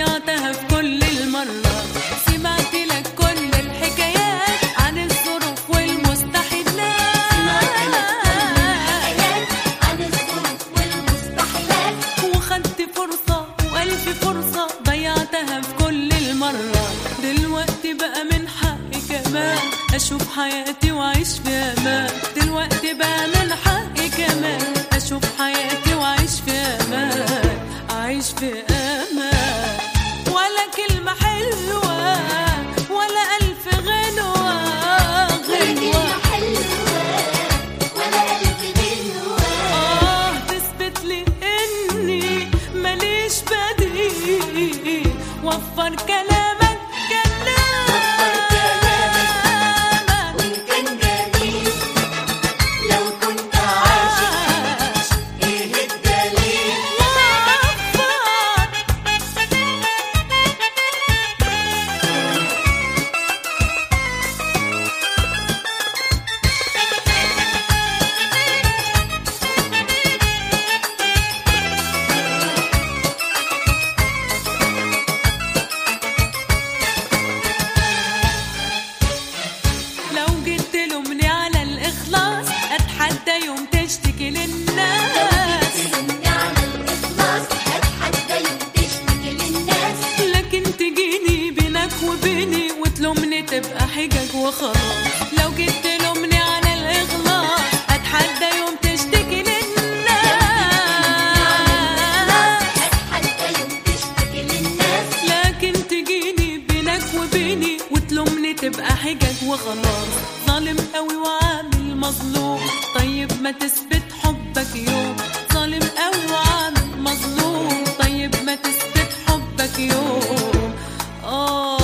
ضيعتها في كل المرات سمعت لك كل الحكايات عن الظروف والمستحيلات عن الظروف والمستحيلات وخدت فرصة وألف فرصة ضيعتها في كل المرات دلوقتي بقى من حقي كمان أشوف حياتي وأعيش في أمان دلوقتي بقى من حقي كمان أشوف حياتي وأعيش في أمان أعيش في أمان ولا كلمة حلوة ولا ألف غنوة ولا كلمة غنوة حلوة ولا ألف غنوة آه تثبت لي إني ماليش بديل وفر كلامك كلامك وإن كان جميل لو كنت عاشق إيه الدليل وفر لو جيت تلومني على الإخلاص أتحدى يوم تشتكي للناس تلومني على الإخلاص أتحدى يوم تشتكي للناس لكن تجيني بينك وبيني وتلومني تبقى حجج وخلاص لو جيت تلومني على الإخلاص أتحدى يوم تشتكي للناس أتحدى يوم تشتكي للناس لكن تجيني بينك وبيني وتلومني تبقى حجج وخلاص ظالم قوي وعامل مظلوم طيب ما تثبت حبك يوم ظالم قوي وعامل مظلوم طيب ما تثبت حبك يوم آه